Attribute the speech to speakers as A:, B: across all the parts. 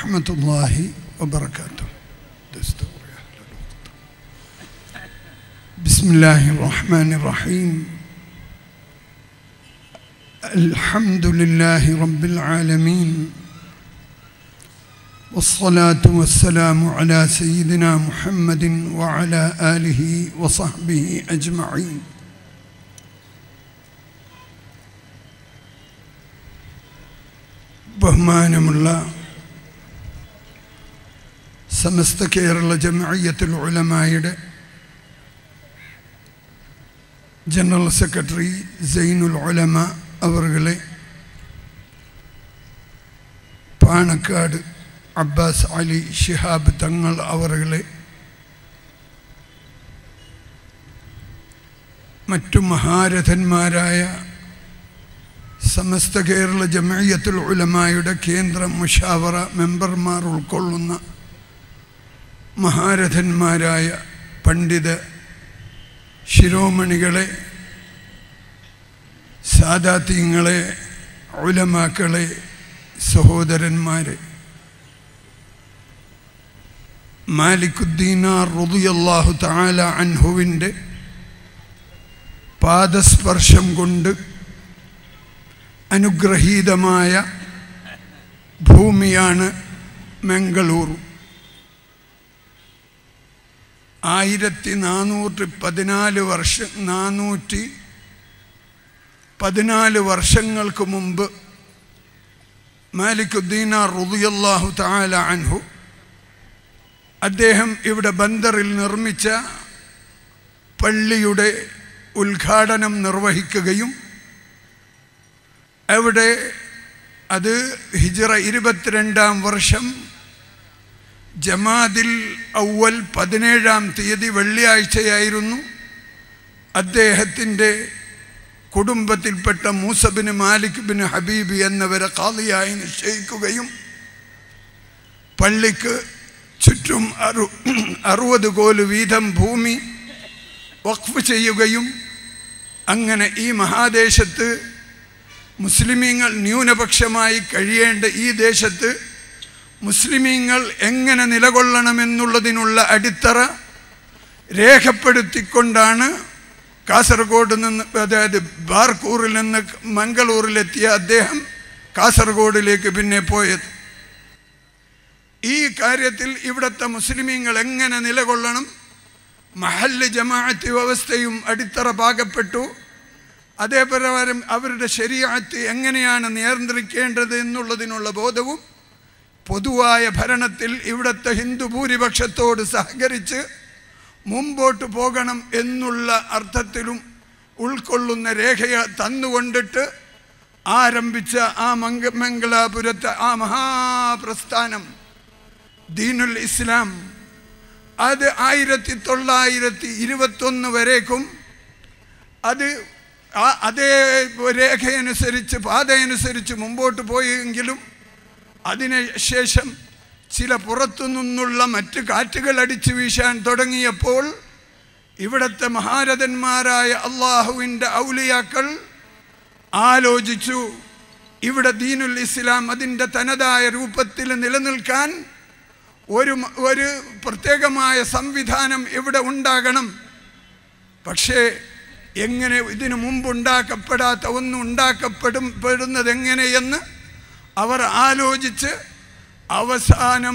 A: ورحمة الله وبركاته دستور يا أهل الوقت. بسم الله الرحمن الرحيم الحمد لله رب العالمين والصلاة والسلام على سيدنا محمد وعلى آله وصحبه أجمعين ബഹുമാനമുള്ള സമസ്ത കേരള ജമഅയ്യത്തുൽ ഉലമായുടെ general secretary Zainul Ulama അവറുകളെ പാണക്കാട് അബ്ബാസ് അലി ഷിഹാബ് തങ്ങൾ അവറുകളെ മറ്റു മഹാരഥന്മാരായ സമസ്ത കേരള ജമഅയ്യത്തുൽ ഉലമായുടെ കേന്ദ്ര മുഷാവറ മെമ്പർമാർ ഉൾക്കൊള്ളുന്ന മഹാരഥന്മാരായ പണ്ഡിത ശിരോമണികളെ സാദാത്യങ്ങളെ ഉലമാക്കളെ സഹോദരന്മാരെ മാലിക്കുദ്ദീനാർ റുദിയല്ലാഹു തആല അൻഹുവിൻ്റെ പാദസ്പർശം കൊണ്ട് അനുഗ്രഹീതമായ ഭൂമിയാണ് മംഗളൂർ ആയിരത്തി നാനൂറ്റി പതിനാല് വർഷം നാനൂറ്റി പതിനാല് വർഷങ്ങൾക്ക് മുമ്പ് മാലിക്കുദ്ദീന റുദിയല്ലാഹു താല അൻഹു അദ്ദേഹം ഇവിടെ ബന്ദറിൽ നിർമ്മിച്ച പള്ളിയുടെ ഉദ്ഘാടനം നിർവഹിക്കുകയും അവിടെ അത് ഹിജറ ഇരുപത്തിരണ്ടാം വർഷം ജമാദിൽ ഔവൽ പതിനേഴാം തീയതി വെള്ളിയാഴ്ചയായിരുന്നു അദ്ദേഹത്തിൻ്റെ കുടുംബത്തിൽപ്പെട്ട മൂസബിന് മാലിക് ബിൻ ഹബീബ് എന്നിവരെ കാളിയായി നിശ്ചയിക്കുകയും പള്ളിക്ക് ചുറ്റും അറു അറുപത് കോല് വീതം ഭൂമി വഖഫ് ചെയ്യുകയും അങ്ങനെ ഈ മഹാദേശത്ത് മുസ്ലിമീങ്ങൾ ന്യൂനപക്ഷമായി കഴിയേണ്ട ഈ ദേശത്ത് മുസ്ലിമീങ്ങൾ എങ്ങനെ നിലകൊള്ളണമെന്നുള്ളതിനുള്ള അടിത്തറ രേഖപ്പെടുത്തിക്കൊണ്ടാണ് കാസർഗോഡ് നിന്ന് അതായത് ബാർക്കൂറിൽ നിന്ന് മംഗളൂരിലെത്തിയ അദ്ദേഹം കാസർഗോഡിലേക്ക് പിന്നെ പോയത് ഈ കാര്യത്തിൽ ഇവിടുത്തെ മുസ്ലിമീങ്ങൾ എങ്ങനെ നിലകൊള്ളണം മഹല്ല് ജമാഅത്ത് വ്യവസ്ഥയും അടിത്തറ പാകപ്പെട്ടു അതേപ്രകാരം അവരുടെ ശരീരത്ത് എങ്ങനെയാണ് നിയന്ത്രിക്കേണ്ടത് എന്നുള്ളതിനുള്ള ബോധവും പൊതുവായ ഭരണത്തിൽ ഇവിടുത്തെ ഹിന്ദു ഭൂരിപക്ഷത്തോട് സഹകരിച്ച് മുമ്പോട്ട് പോകണം എന്നുള്ള അർത്ഥത്തിലും ഉൾക്കൊള്ളുന്ന രേഖയെ തന്നുകൊണ്ടിട്ട് ആരംഭിച്ച ആ മംഗ മംഗലാപുരത്തെ ആ മഹാപ്രസ്ഥാനം ദീനുൽ ഇസ്ലാം അത് ആയിരത്തി തൊള്ളായിരത്തി ഇരുപത്തൊന്ന് വരേക്കും അത് ആ അതേ രേഖയനുസരിച്ച് പാതയനുസരിച്ച് മുമ്പോട്ട് പോയെങ്കിലും അതിന് ശേഷം ചില പുറത്തു നിന്നുള്ള മറ്റ് കാറ്റുകൾ അടിച്ചു വീശാൻ തുടങ്ങിയപ്പോൾ ഇവിടുത്തെ മഹാരഥന്മാരായ അള്ളാഹുവിൻ്റെ ഔലിയാക്കൾ ആലോചിച്ചു ഇവിടെ ദീനുൽ ഇസ്ലാം അതിൻ്റെ തനതായ രൂപത്തിൽ നിലനിൽക്കാൻ ഒരു ഒരു പ്രത്യേകമായ സംവിധാനം ഇവിടെ ഉണ്ടാകണം പക്ഷേ എങ്ങനെ ഇതിനു മുമ്പ് ഉണ്ടാക്കപ്പെടാത്ത ഒന്ന് ഉണ്ടാക്കപ്പെടും പെടുന്നത് എങ്ങനെയെന്ന് അവർ ആലോചിച്ച് അവസാനം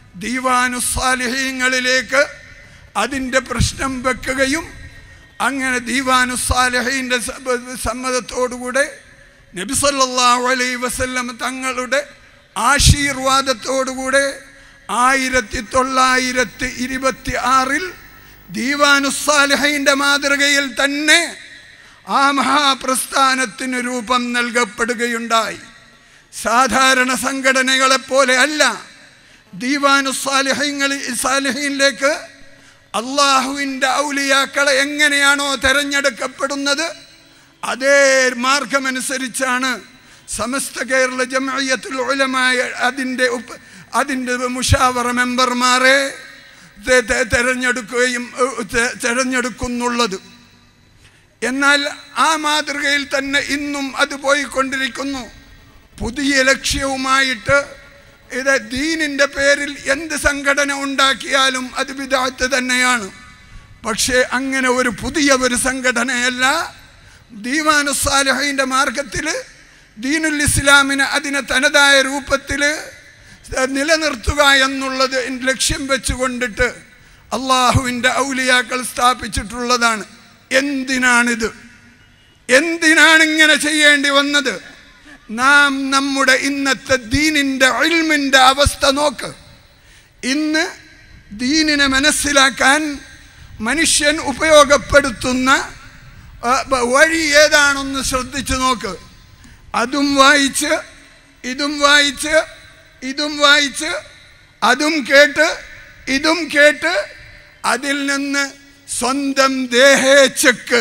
A: ദീവാനുസാലിഹീങ്ങളിലേക്ക് അതിൻ്റെ പ്രശ്നം വെക്കുകയും അങ്ങനെ ദീവാനുസാലിഹീൻ്റെ സമ്മതത്തോടുകൂടെ നബിസല്ലാഹു അലൈ വസല്ലം തങ്ങളുടെ ആശീർവാദത്തോടുകൂടെ ആയിരത്തി തൊള്ളായിരത്തി ഇരുപത്തി ആറിൽ ദീവാനുസാലിഹീൻ്റെ മാതൃകയിൽ തന്നെ ആ മഹാപ്രസ്ഥാനത്തിന് രൂപം നൽകപ്പെടുകയുണ്ടായി സാധാരണ സംഘടനകളെപ്പോലെ അല്ല ദീവാനു സാലിഹ്യങ്ങളിൽ സാലിഹീനിലേക്ക് അള്ളാഹുവിൻ്റെ ഔലിയാക്കളെ എങ്ങനെയാണോ തെരഞ്ഞെടുക്കപ്പെടുന്നത് അതേ മാർഗമനുസരിച്ചാണ് സമസ്ത കേരള ജമയത്തുൽ ഉലമായ അതിൻ്റെ ഉപ്പ് അതിൻ്റെ മുഷാവറ മെമ്പർമാരെ തെരഞ്ഞെടുക്കുകയും തെരഞ്ഞെടുക്കുന്നുള്ളത് എന്നാൽ ആ മാതൃകയിൽ തന്നെ ഇന്നും അത് പോയിക്കൊണ്ടിരിക്കുന്നു പുതിയ ലക്ഷ്യവുമായിട്ട് ഇത് ദീനിൻ്റെ പേരിൽ എന്ത് സംഘടന ഉണ്ടാക്കിയാലും അത് വിദാത്ത് തന്നെയാണ് പക്ഷേ അങ്ങനെ ഒരു പുതിയ ഒരു സംഘടനയല്ല ദീവാനുസാലഹീൻ്റെ മാർഗത്തിൽ ദീനുൽ ഇസ്ലാമിനെ അതിനെ തനതായ രൂപത്തിൽ നിലനിർത്തുക എന്നുള്ളത് ലക്ഷ്യം വെച്ചുകൊണ്ടിട്ട് അള്ളാഹുവിൻ്റെ ഔലിയാക്കൾ സ്ഥാപിച്ചിട്ടുള്ളതാണ് എന്തിനാണിത് എന്തിനാണ് ഇങ്ങനെ ചെയ്യേണ്ടി വന്നത് നാം നമ്മുടെ ഇന്നത്തെ ദീനിൻ്റെ ഇൽമിൻ്റെ അവസ്ഥ നോക്ക് ഇന്ന് ദീനിനെ മനസ്സിലാക്കാൻ മനുഷ്യൻ ഉപയോഗപ്പെടുത്തുന്ന ആ, ബ- വഴി ഏതാണെന്ന് ശ്രദ്ധിച്ചു നോക്ക് അതും വായിച്ച് ഇതും വായിച്ച് ഇതും വായിച്ച് അതും കേട്ട് ഇതും കേട്ട് അതിൽ നിന്ന് സ്വന്തം ദേഹേച്ഛക്ക്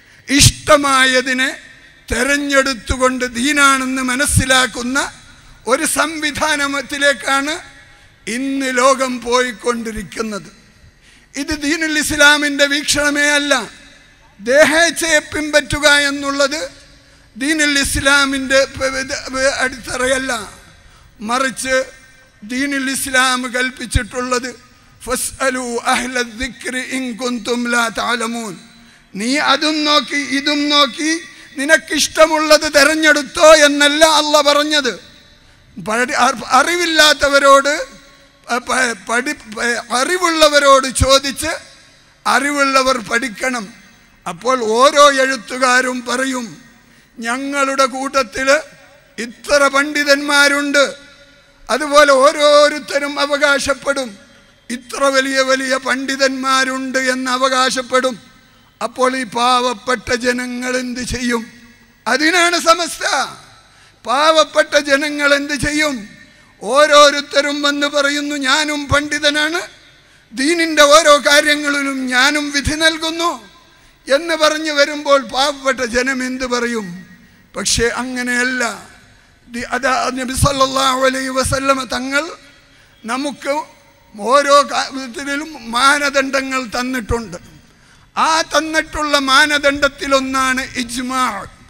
A: ഇഷ്ടമായതിനെ തെരഞ്ഞെടുത്തുകൊണ്ട് ദീനാണെന്ന് മനസ്സിലാക്കുന്ന ഒരു സംവിധാനത്തിലേക്കാണ് ഇന്ന് ലോകം പോയിക്കൊണ്ടിരിക്കുന്നത് ഇത് ദീനുൽ ഇസ്ലാമിൻ്റെ വീക്ഷണമേ അല്ല ദേഹേച്ഛയെ പിൻപറ്റുക എന്നുള്ളത് ദീനുൽ ഇസ്ലാമിൻ്റെ പ- ഇത് അടിത്തറയല്ല മറിച്ച് ദീനുൽ ഇസ്ലാം കൽപ്പിച്ചിട്ടുള്ളത് ഫസ്അലു അഹ്ല ദിക്രി ഇൻ കുന്തും ലാ തഅലമൂൻ നീ അതും നോക്കി ഇതും നോക്കി നിനക്കിഷ്ടമുള്ളത് തെരഞ്ഞെടുത്തോ എന്നല്ല അല്ല പറഞ്ഞത് പഠി- അർ- അറിവില്ലാത്തവരോട് പ- പ- പഠി പ- അറിവുള്ളവരോട് ചോദിച്ച് അറിവുള്ളവർ പഠിക്കണം അപ്പോൾ ഓരോ എഴുത്തുകാരും പറയും ഞങ്ങളുടെ കൂട്ടത്തിൽ ഇത്ര പണ്ഡിതന്മാരുണ്ട് അതുപോലെ ഓരോരുത്തരും അവകാശപ്പെടും ഇത്ര വലിയ വലിയ പണ്ഡിതന്മാരുണ്ട് എന്ന് അവകാശപ്പെടും അപ്പോൾ ഈ പാവപ്പെട്ട ജനങ്ങൾ എന്ത് ചെയ്യും അതിനാണ് സമസ്ത പാവപ്പെട്ട ജനങ്ങൾ എന്ത് ചെയ്യും ഓരോരുത്തരും വന്ന് പറയുന്നു ഞാനും പണ്ഡിതനാണ് ദീനിൻ്റെ ഓരോ കാര്യങ്ങളിലും ഞാനും വിധി നൽകുന്നു എന്ന് പറഞ്ഞു വരുമ്പോൾ പാവപ്പെട്ട ജനം എന്ത് പറയും പക്ഷേ അങ്ങനെയല്ല ദി- അതാ നബി സല്ലല്ലാഹു അലൈഹി വസല്ലമ തങ്ങൾ നമുക്ക് ഓരോ കാര്യത്തിലും മാനദണ്ഡങ്ങൾ തന്നിട്ടുണ്ട് ആ തന്നിട്ടുള്ള മാനദണ്ഡത്തിലൊന്നാണ് ഇജ്മാ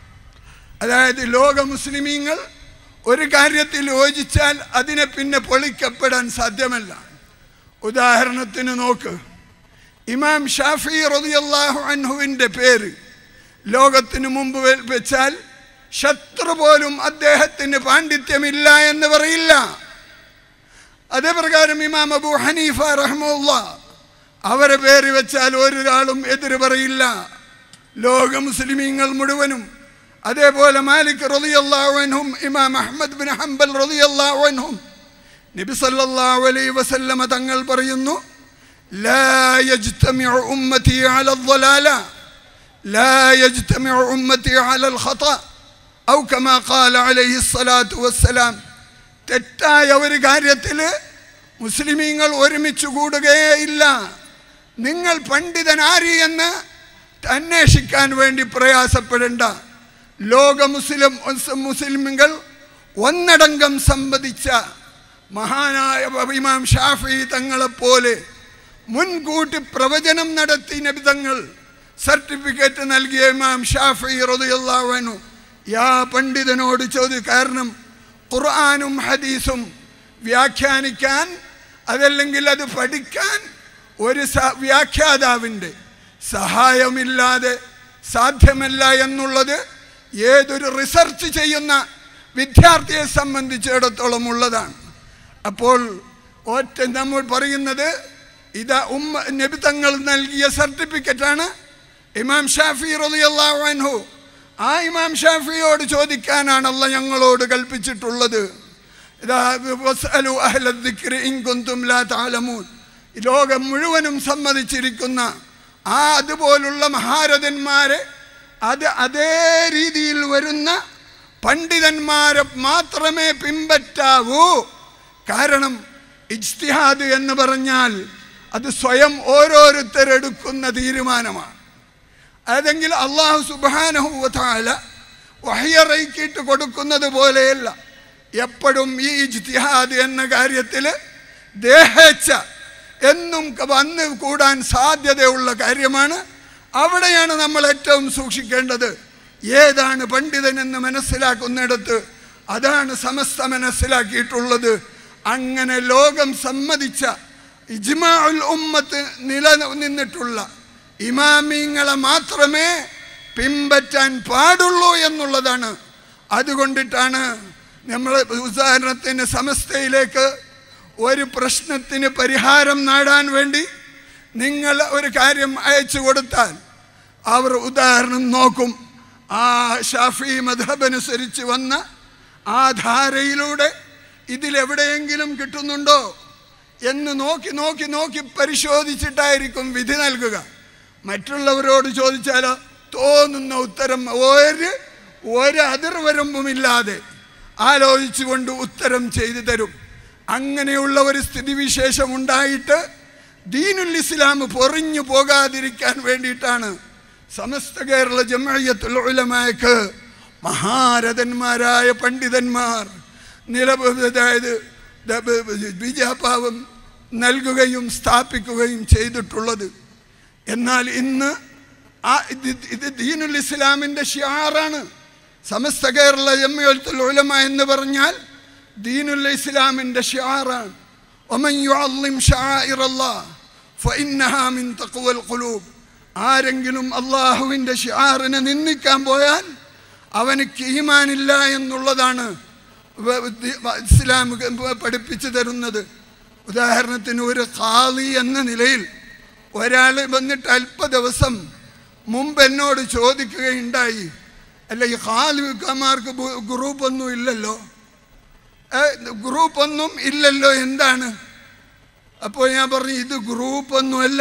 A: അതായത് ലോക മുസ്ലിമീങ്ങൾ ഒരു കാര്യത്തിൽ യോജിച്ചാൽ അതിനെ പിന്നെ പൊളിക്കപ്പെടാൻ സാധ്യമല്ല ഉദാഹരണത്തിന് നോക്ക് ഇമാം ഷാഫി റളിയല്ലാഹു അൻഹുവിൻ്റെ പേര് ലോകത്തിന് മുമ്പ് വെ- വെച്ചാൽ ശത്രു പോലും അദ്ദേഹത്തിന് പാണ്ഡിത്യമില്ല എന്ന് പറയില്ല അതേ പ്രകാരം ഇമാം അബു ഹനീഫ റഹ്മുള്ള അവരെ പേര് വെച്ചാൽ ഒരാളും എതിര് പറയില്ല ലോക മുസ്ലിമീങ്ങൾ മുഴുവനും അതേപോലെ മാലിക് റളിയല്ലാഹുവിനും ഇമാം അഹ്മദ് ബിൻ ഹംബൽ റളിയല്ലാഹുവിനും നബി സല്ലല്ലാഹു അലൈഹി വസല്ലമ തങ്ങൾ പറയുന്നു ലാ യജ്തമിഉ ഉമ്മതി അല الضلاല ലാ യജ്തമിഉ ഉമ്മതി അല الخطأ ഔ കമാ ഖാല അലൈഹി الصلاة والسلام തെറ്റായ ഒരു കാര്യത്തിൽ മുസ്ലിമീങ്ങൾ ഒരുമിച്ച് കൂടുകയില്ല നിങ്ങൾ പണ്ഡിതനാരി എന്ന് അന്വേഷിക്കാൻ വേണ്ടി പ്രയാസപ്പെടേണ്ട ലോക മുസ്ലിം മുസ്ലിമുകൾ ഒന്നടങ്കം സംവദിച്ച മഹാനായ ഇമാം ഷാഫി തങ്ങളെപ്പോലെ മുൻകൂട്ടി പ്രവചനം നടത്തി നബിതങ്ങൾ സർട്ടിഫിക്കറ്റ് നൽകിയ ഇമാം ഷാഫി റളിയല്ലാഹു യാ പണ്ഡിതനോട് ചോദി കാരണം ഖുർആാനും ഹദീസും വ്യാഖ്യാനിക്കാൻ അതല്ലെങ്കിൽ അത് പഠിക്കാൻ ഒരു സ- വ്യാഖ്യാതാവിൻ്റെ സഹായമില്ലാതെ സാധ്യമല്ല എന്നുള്ളത് ഏതൊരു റിസർച്ച് ചെയ്യുന്ന വിദ്യാർത്ഥിയെ സംബന്ധിച്ചിടത്തോളം ഉള്ളതാണ് അപ്പോൾ ഒറ്റ നമ്മൾ പറയുന്നത് ഇതാ ഉമ്മ നബി തങ്ങൾ നൽകിയ സർട്ടിഫിക്കറ്റാണ് ഇമാം ഷാഫി റളിയല്ലാഹു അൻഹു ആ ഇമാം ഷാഫിയോട് ചോദിക്കാനാണല്ല ഞങ്ങളോട് കൽപ്പിച്ചിട്ടുള്ളത് ഇതാ വസ്അലു അഹ്ല ദിക്രി ഇൻ കുന്തും ലാ തഅലമൂൻ ഈ ലോകം മുഴുവനും സമ്മതിച്ചിരിക്കുന്ന ആ അതുപോലുള്ള മഹാരഥന്മാരെ അത് അതേ രീതിയിൽ വരുന്ന പണ്ഡിതന്മാരെ മാത്രമേ പിൻപറ്റാവൂ കാരണം ഇജ്തിഹാദ് എന്ന് പറഞ്ഞാൽ അത് സ്വയം ഓരോരുത്തരെടുക്കുന്ന തീരുമാനമാണ് അതെങ്കിൽ അള്ളാഹു സുബാനഹുല വഹയറയിക്കിട്ട് കൊടുക്കുന്നത് പോലെയല്ല എപ്പോഴും ഈ ഇജ്തിഹാദ് എന്ന കാര്യത്തിൽ ദേഹേച്ഛ എന്നും ക- വന്ന് കൂടാൻ സാധ്യതയുള്ള കാര്യമാണ് അവിടെയാണ് നമ്മൾ ഏറ്റവും സൂക്ഷിക്കേണ്ടത് ഏതാണ് പണ്ഡിതൻ എന്ന് മനസ്സിലാക്കുന്നിടത്ത് അതാണ് സമസ്ത മനസ്സിലാക്കിയിട്ടുള്ളത് അങ്ങനെ ലോകം സമ്മതിച്ച ഇജ്മാഉൽ ഉമ്മത്ത് നിലനിന്നിട്ടുള്ള ഇമാമിങ്ങളെ മാത്രമേ പിൻപറ്റാൻ പാടുള്ളൂ എന്നുള്ളതാണ് അതുകൊണ്ടിട്ടാണ് നമ്മൾ ഉദാഹരണത്തിന് സമസ്തയിലേക്ക് ഒരു പ്രശ്നത്തിന് പരിഹാരം നേടാൻ വേണ്ടി നിങ്ങൾ ഒരു കാര്യം അയച്ചു കൊടുത്താൽ അവർ ഉദാഹരണം നോക്കും ആ ഷാഫി മധബനുസരിച്ച് വന്ന ആ ധാരയിലൂടെ ഇതിലെവിടെയെങ്കിലും കിട്ടുന്നുണ്ടോ എന്ന് നോക്കി നോക്കി നോക്കി പരിശോധിച്ചിട്ടായിരിക്കും വിധി നൽകുക മറ്റുള്ളവരോട് ചോദിച്ചാലോ തോന്നുന്ന ഉത്തരം ഒരു ഒരു അതിർവരമ്പുമില്ലാതെ ആലോചിച്ചുകൊണ്ട് ഉത്തരം ചെയ്തു തരും അങ്ങനെയുള്ള ഒരു സ്ഥിതിവിശേഷം ഉണ്ടായിട്ട് ദീനുൽ ഇസ്ലാം പൊറിഞ്ഞു പോകാതിരിക്കാൻ വേണ്ടിയിട്ടാണ് സമസ്ത കേരള ജമയത്തുൽ ഉലമാക്ക് മഹാരഥന്മാരായ പണ്ഡിതന്മാർ നില അതായത് ബീജാപാവം നൽകുകയും സ്ഥാപിക്കുകയും ചെയ്തിട്ടുള്ളത് എന്നാൽ ഇന്ന് ആ ഇത് ഇത് ദീനുൽ ഇസ്ലാമിൻ്റെ ഷിയാറാണ് സമസ്ത കേരള ജമ്മിയത്തുൽ ഉലമ എന്ന് പറഞ്ഞാൽ ദീനുൽ ഇസ്ലാമിൻ്റെ ഷിയാറാണ് ഒമൻ യുഅള്ളിം ശആഇറല്ലാഹ് ഫഇന്നഹാ മിൻ തഖ്വൽ ഖുലൂബ് ആരെങ്കിലും അള്ളാഹുവിൻ്റെ ഷിയാറിനെ നിന്ദിക്കാൻ പോയാൽ അവനക്ക് ഈമാനില്ല എന്നുള്ളതാണ് വ- ദി- വ- ഇസ്ലാം പഠിപ്പിച്ചു തരുന്നത് ഉദാഹരണത്തിന് ഒരു ഖാലി എന്ന നിലയിൽ ഒരാൾ വന്നിട്ട് അല്പ ദിവസം മുമ്പ് എന്നോട് ചോദിക്കുകയുണ്ടായി അല്ല ഈ ഖാലിക്കന്മാർക്ക് ഗ്രൂപ്പ് ഒന്നും ഇല്ലല്ലോ ഏ, ഗ്രൂപ്പ് ഒന്നും ഇല്ലല്ലോ എന്താണ് അപ്പോൾ ഞാൻ പറഞ്ഞു ഇത് ഗ്രൂപ്പ് ഒന്നുമല്ല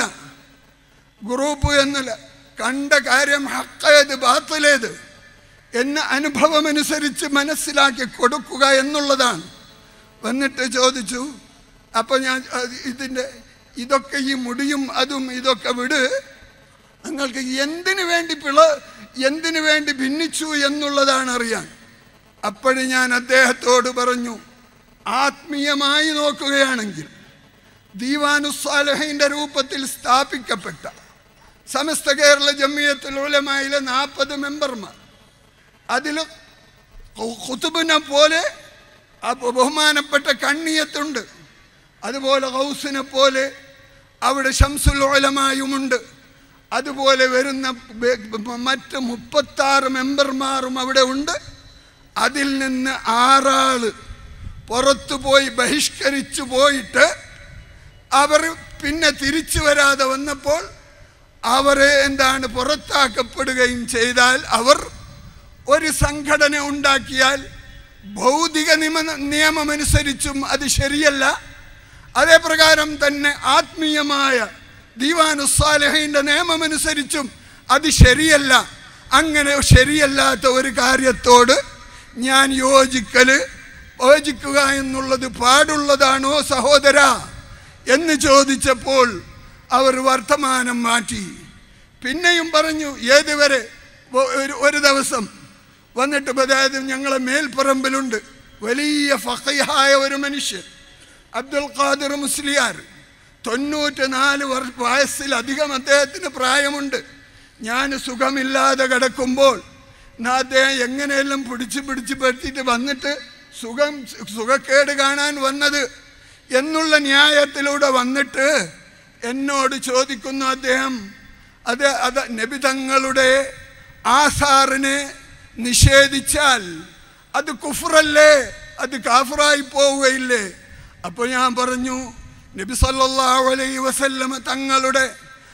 A: ഗ്രൂപ്പ് എന്നല്ല കണ്ട കാര്യം ഹക്കേത് ബാത്തിലേത് എന്ന അനുഭവമനുസരിച്ച് മനസ്സിലാക്കി കൊടുക്കുക എന്നുള്ളതാണ് വന്നിട്ട് ചോദിച്ചു അപ്പോൾ ഞാൻ അത് ഇതിൻ്റെ ഇതൊക്കെ ഈ മുടിയും അതും ഇതൊക്കെ വിട് നിങ്ങൾക്ക് എന്തിനു വേണ്ടി പിള എന്തിനു വേണ്ടി ഭിന്നിച്ചു എന്നുള്ളതാണ് അറിയാൻ അപ്പോഴും ഞാൻ അദ്ദേഹത്തോട് പറഞ്ഞു ആത്മീയമായി നോക്കുകയാണെങ്കിൽ ദീവാനുസ്വാലഹിൻ്റെ രൂപത്തിൽ സ്ഥാപിക്കപ്പെട്ട സമസ്ത കേരള ജമ്മിയത്തുൽ ഉലമായിലെ നാൽപ്പത് മെമ്പർമാർ അതിൽ ഖുതുബിനെ പോലെ ആ ബഹുമാനപ്പെട്ട കണ്ണിയത്തുണ്ട് അതുപോലെ ഹൗസിനെ പോലെ അവിടെ ഷംസുൽ ഉലമായുമുണ്ട് അതുപോലെ വരുന്ന ബെ- ബ- മറ്റ് മുപ്പത്താറ് മെമ്പർമാരും അവിടെ ഉണ്ട് അതിൽ നിന്ന് ആറാള് പുറത്തു പോയി ബഹിഷ്കരിച്ചു പോയിട്ട് അവർ പിന്നെ തിരിച്ചു വരാതെ വന്നപ്പോൾ അവരെ എന്താണ് പുറത്താക്കപ്പെടുകയും ചെയ്താൽ അവർ ഒരു സംഘടന ഉണ്ടാക്കിയാൽ ഭൗതിക നിയമ നിയമമനുസരിച്ചും അത് ശരിയല്ല അതേ പ്രകാരം തന്നെ ആത്മീയമായ ദീവാനുസ്വാലഹിൻ്റെ നിയമമനുസരിച്ചും അത് ശരിയല്ല അങ്ങനെ ശരിയല്ലാത്ത ഒരു കാര്യത്തോട് ഞാൻ യോജിക്കല് യോജിക്കുക എന്നുള്ളത് പാടുള്ളതാണോ സഹോദര എന്ന് ചോദിച്ചപ്പോൾ അവർ വർത്തമാനം മാറ്റി പിന്നെയും പറഞ്ഞു ഏതുവരെ ഒ- ഒരു- ഒരു ദിവസം വന്നിട്ട് അതായത് ഞങ്ങളെ മേൽപ്പറമ്പിലുണ്ട് വലിയ ഫഖീഹായ ഒരു മനുഷ്യൻ അബ്ദുൽ ഖാദിർ മുസ്ലിയാർ തൊണ്ണൂറ്റി നാല് വർഷ വയസ്സിലധികം അദ്ദേഹത്തിന് പ്രായമുണ്ട് ഞാൻ സുഖമില്ലാതെ കിടക്കുമ്പോൾ എന്നാ അദ്ദേഹം എങ്ങനെയെല്ലാം പിടിച്ച് പിടിച്ച് പറ്റിയിട്ട് വന്നിട്ട് സുഖം സുഖക്കേട് കാണാൻ വന്നത് എന്നുള്ള ന്യായത്തിലൂടെ വന്നിട്ട് എന്നോട് ചോദിക്കുന്നു അദ്ദേഹം അത് അത് നബിതങ്ങളുടെ ആസാറിനെ നിഷേധിച്ചാൽ അത് കുഫറല്ലേ അത് കാഫറായി പോവുകയില്ലേ അപ്പോൾ ഞാൻ പറഞ്ഞു നബി സല്ലല്ലാഹു അലൈഹി വസല്ലമ തങ്ങളുടെ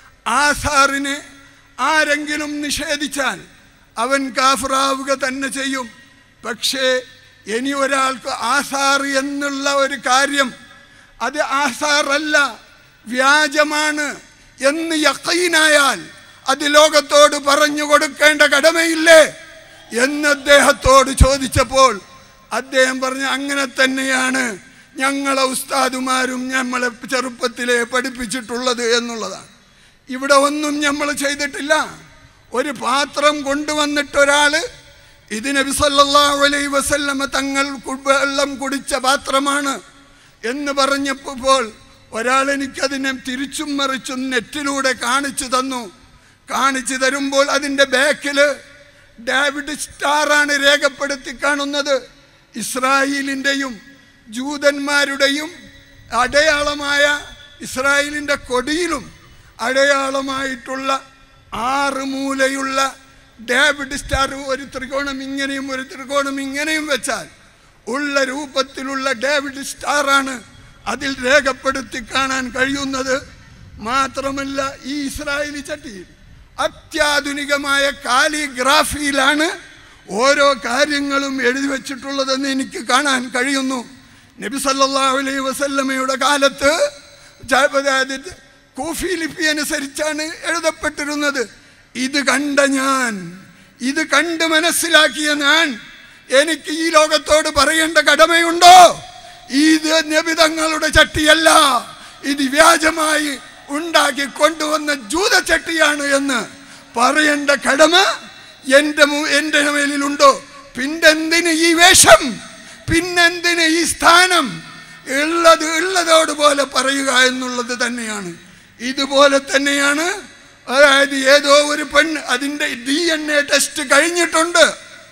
A: ആസാറിനെ ആരെങ്കിലും നിഷേധിച്ചാൽ അവൻ കാഫറാവുക തന്നെ ചെയ്യും പക്ഷേ ഇനി ഒരാൾക്ക് ആസാർ എന്നുള്ള ഒരു കാര്യം അത് ആസാറല്ല വ്യാജമാണ് എന്ന് യക്കീനായാൽ അത് ലോകത്തോട് പറഞ്ഞു കൊടുക്കേണ്ട കടമയില്ലേ എന്ന് അദ്ദേഹത്തോട് ചോദിച്ചപ്പോൾ അദ്ദേഹം പറഞ്ഞു അങ്ങനെ തന്നെയാണ് ഞങ്ങളെ ഉസ്താദുമാരും നമ്മളെ ചെറുപ്പത്തിലെ പഠിപ്പിച്ചിട്ടുള്ളത് എന്നുള്ളതാണ് ഇവിടെ ഒന്നും നമ്മൾ ചെയ്തിട്ടില്ല ഒരു പാത്രം കൊണ്ടുവന്നിട്ട് ഒരാൾ ഇത് നബി സല്ലല്ലാഹു അലൈഹി വസല്ലമ തങ്ങൾ കു- വെള്ളം കുടിച്ച പാത്രമാണ് എന്ന് പറഞ്ഞപ്പോൾ ഒരാൾ എനിക്കതിനെ തിരിച്ചും മറിച്ചും നെറ്റിലൂടെ കാണിച്ചു തന്നു കാണിച്ചു തരുമ്പോൾ അതിൻ്റെ ബാക്കിൽ ഡേവിഡ് സ്റ്റാറാണ് രേഖപ്പെടുത്തി കാണുന്നത് ഇസ്രായേലിൻ്റെയും ജൂതന്മാരുടെയും അടയാളമായ ഇസ്രായേലിൻ്റെ കൊടിയിലും അടയാളമായിട്ടുള്ള ആറ് മൂലയുള്ള ഡേവിഡ് സ്റ്റാർ ഒരു ത്രികോണം ഇങ്ങനെയും ഒരു ത്രികോണം ഇങ്ങനെയും വെച്ചാൽ ഉള്ള രൂപത്തിലുള്ള ഡേവിഡ് സ്റ്റാറാണ് അതിൽ രേഖപ്പെടുത്തി കാണാൻ കഴിയുന്നത് മാത്രമല്ല ഈ ഇസ്രായേലി ചട്ടിയിൽ അത്യാധുനികമായ കാലിഗ്രാഫിയിലാണ് ഓരോ കാര്യങ്ങളും എഴുതി വച്ചിട്ടുള്ളതെന്ന് എനിക്ക് കാണാൻ കഴിയുന്നു നബി സല്ലല്ലാഹു അലൈഹി വസല്ലമയുടെ കാലത്ത് ജ- അതായത് കൂഫി ലിപി അനുസരിച്ചാണ് എഴുതപ്പെട്ടിരുന്നത് ഇത് കണ്ട ഞാൻ ഇത് കണ്ട് മനസ്സിലാക്കിയ ഞാൻ എനിക്ക് ഈ ലോകത്തോട് പറയേണ്ട കടമയുണ്ടോ ഇത് നബിതങ്ങളുടെ ചട്ടിയല്ല ഇത് വ്യാജമായി ഉണ്ടാക്കി കൊണ്ടുവന്ന ജൂതച്ചട്ടിയാണ് എന്ന് പറയേണ്ട കടമ എൻ്റെ മു- എൻ്റെ മേലിലുണ്ടോ പിന്നെന്തിന് ഈ വേഷം പിന്നെന്തിന് ഈ സ്ഥാനം ഉള്ളത് ഉള്ളതോട് പോലെ പറയുക എന്നുള്ളത് തന്നെയാണ് ഇതുപോലെ തന്നെയാണ് അതായത് ഏതോ ഒരു പെണ്ണ് അതിൻ്റെ ഡി എൻ എ ടെസ്റ്റ് കഴിഞ്ഞിട്ടുണ്ട്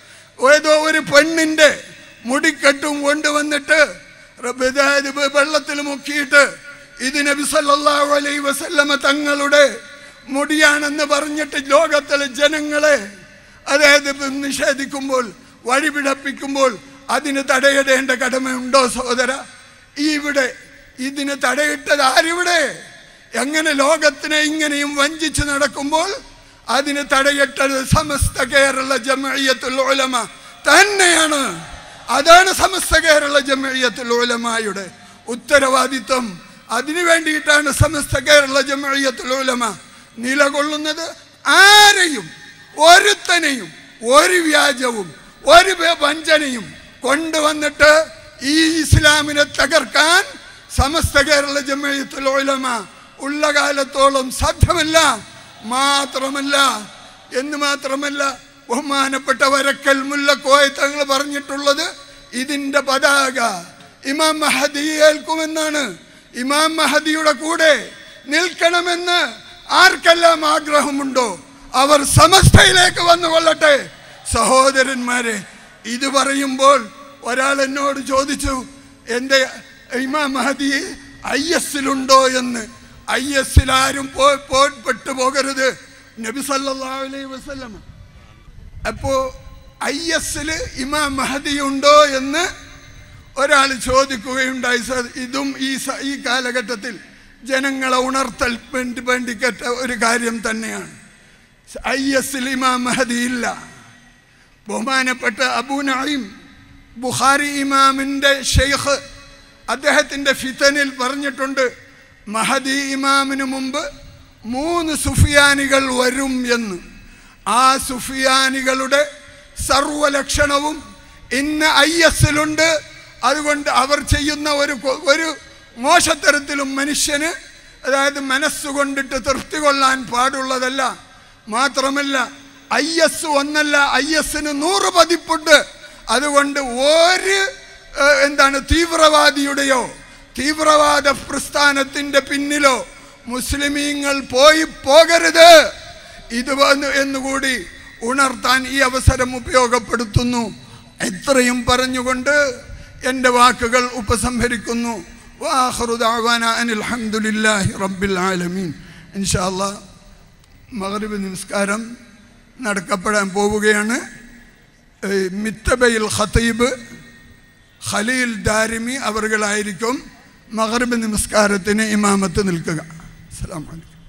A: ഏതോ ഒരു പെണ്ണിൻ്റെ മുടിക്കെട്ടും കൊണ്ടുവന്നിട്ട് റബ്ബ് അതായത് വെ- വെള്ളത്തിൽ മുക്കിയിട്ട് ഇത് നബി സല്ലല്ലാഹു അലൈഹി വസല്ലമ തങ്ങളുടെ മുടിയാണെന്ന് പറഞ്ഞിട്ട് ലോകത്തിലെ ജനങ്ങളെ അതായത് നിഷേധിക്കുമ്പോൾ വഴിപിഴപ്പിക്കുമ്പോൾ അതിന് തടയിടേണ്ട കടമയുണ്ടോ സഹോദര ഇവിടെ ഇതിന് തടയിട്ടത് ആരിവിടെ എങ്ങനെ ലോകത്തിനെ ഇങ്ങനെയും വഞ്ചിച്ച് നടക്കുമ്പോൾ അതിന് തടയിട്ടത് സമസ്ത കേരള ജമയത്തുൽ ഉലമ തന്നെയാണ് അതാണ് സമസ്ത കേരള ജമയത്തുൽ ഉലമയുടെ ഉത്തരവാദിത്വം അതിനു വേണ്ടിയിട്ടാണ് സമസ്ത കേരള ജമയത്തുൽ ഉലമ നിലകൊള്ളുന്നത് ആരെയും ഒരുത്തനെയും ഒരു വ്യാജവും ഒരു വേ- വഞ്ചനയും കൊണ്ടുവന്നിട്ട് ഈ ഇസ്ലാമിനെ തകർക്കാൻ സമസ്ത കേരള ജമയത്തുൽ ഉലമ ഉള്ള കാലത്തോളം സാധ്യമല്ല മാത്രമല്ല എന്ന് മാത്രമല്ല ബഹുമാനപ്പെട്ട വരക്കൽ മുല്ലക്കോയ തങ്ങൾ പറഞ്ഞിട്ടുള്ളത് ഇതിന്റെ പതാക ഇമാം മഹദി ഏൽക്കുമെന്നാണ് ഇമാം മഹദിയുടെ കൂടെ നിൽക്കണമെന്ന് ആർക്കെല്ലാം ആഗ്രഹമുണ്ടോ അവർ സമസ്തയിലേക്ക് വന്നു കൊള്ളട്ടെ സഹോദരന്മാരെ ഇത് പറയുമ്പോൾ ഒരാൾ എന്നോട് ചോദിച്ചു എൻ്റെ ഇമാം മഹദി ഐ എസിലുണ്ടോ എന്ന് ഐ എസിൽ ആരും പോ പോ- പെട്ടുപോകരുത് നബി സല്ലല്ലാഹു അലൈഹി വസല്ലം അപ്പോ ഐ എസിൽ ഇമാം മഹദി ഉണ്ടോ എന്ന് ഒരാൾ ചോദിക്കുകയുണ്ടായി സർ ഇതും ഈ സ- ഈ കാലഘട്ടത്തിൽ ജനങ്ങളെ ഉണർത്തൽ വേണ്ടി വേണ്ടിക്കറ്റ ഒരു കാര്യം തന്നെയാണ് ഐ എസിൽ ഇമാം മഹദി ഇല്ല ബഹുമാനപ്പെട്ട അബൂ നഈം ബുഖാരി ഇമാമിൻ്റെ ഷെയ്ഖ് അദ്ദേഹത്തിൻ്റെ ഫിത്തനിൽ പറഞ്ഞിട്ടുണ്ട് മഹദി ഇമാമിന് മുമ്പ് മൂന്ന് സുഫിയാനികൾ വരും എന്ന് ആ സുഫിയാനികളുടെ സർവലക്ഷണവും ഇന്ന് ഐ എസിലുണ്ട് അതുകൊണ്ട് അവർ ചെയ്യുന്ന ഒരു കൊ- ഒരു മോശത്തരത്തിലും മനുഷ്യന് അതായത് മനസ്സുകൊണ്ടിട്ട് തൃപ്തി കൊള്ളാൻ പാടുള്ളതല്ല മാത്രമല്ല ഐ എസ് ഒന്നല്ല ഐ എസിന് നൂറ് പതിപ്പുണ്ട് അതുകൊണ്ട് ഒരു ഏഹ്, എന്താണ് തീവ്രവാദിയുടെയോ തീവ്രവാദ പ്രസ്ഥാനത്തിന്റെ പിന്നിലോ മുസ്ലിമീങ്ങൾ പോയി പോകരുത് ഇത് വന്ന് എന്നുകൂടി ഉണർത്താൻ ഈ അവസരം ഉപയോഗപ്പെടുത്തുന്നു എത്രയും പറഞ്ഞുകൊണ്ട് എൻ്റെ വാക്കുകൾ ഉപസംഹരിക്കുന്നു വാഹറു ദഅവാന അനിൽ ഹംദുലില്ലാഹി റബ്ബിൽ ആലമീൻ ഇൻഷാ അല്ലാഹ് മഗ്രിബ് നമസ്കാരം നടക്കപ്പെടാൻ പോവുകയാണ് ഏഹ് മിത്തബയിൽ ഖത്തീബ് ഖലീൽ ദാരിമി അവർകളായിരിക്കും മഗ്രിബ് നമസ്കാരത്തിന് ഇമാമത്ത് നിൽക്കുക അസ്സലാമു അലൈക്കും